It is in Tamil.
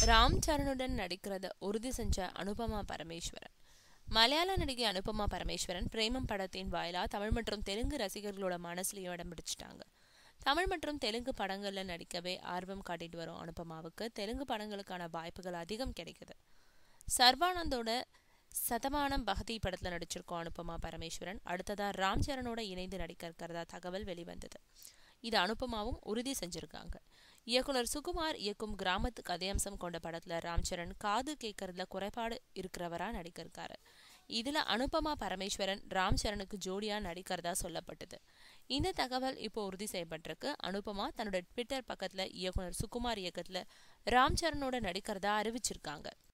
ராம் சரணுடன் நடிக்கிறத உறுதி செஞ்ச அனுபமா பரமேஸ்வரன் மலையாள நடிகை அனுபமா பரமேஸ்வரன் பிரேமம் படத்தின் வாயிலா தமிழ் மற்றும் தெலுங்கு ரசிகர்களோட மனசுலயும் இடம் பிடிச்சிட்டாங்க தமிழ் மற்றும் தெலுங்கு படங்கள்ல நடிக்கவே ஆர்வம் காட்டிட்டு வரும் அனுபமாவுக்கு தெலுங்கு படங்களுக்கான வாய்ப்புகள் அதிகம் கிடைக்குது சர்வானந்தோட சதமானம் பகதி படத்துல நடிச்சிருக்கோம் அனுபமா பரமேஸ்வரன் அடுத்ததா ராம் சரணோட இணைந்து நடிக்க இருக்கிறதா தகவல் வெளிவந்தது இது அனுபமாவும் உறுதி செஞ்சிருக்காங்க இயக்குனர் சுகுமார் இயக்கும் கிராமத்து கதையம்சம் கொண்ட படத்துல ராம் சரண் காது கேட்கறதுல குறைபாடு இருக்கிறவரா நடிக்க இருக்காரு இதுல அனுபமா பரமேஸ்வரன் ராம் சரணுக்கு ஜோடியா நடிக்கிறதா சொல்லப்பட்டது இந்த தகவல் இப்போ உறுதி செய்யப்பட்டிருக்கு அனுபமா தன்னோட ட்விட்டர் பக்கத்துல இயக்குனர் சுகுமார் இயக்கத்துல ராம் சரணோட நடிக்கிறதா அறிவிச்சிருக்காங்க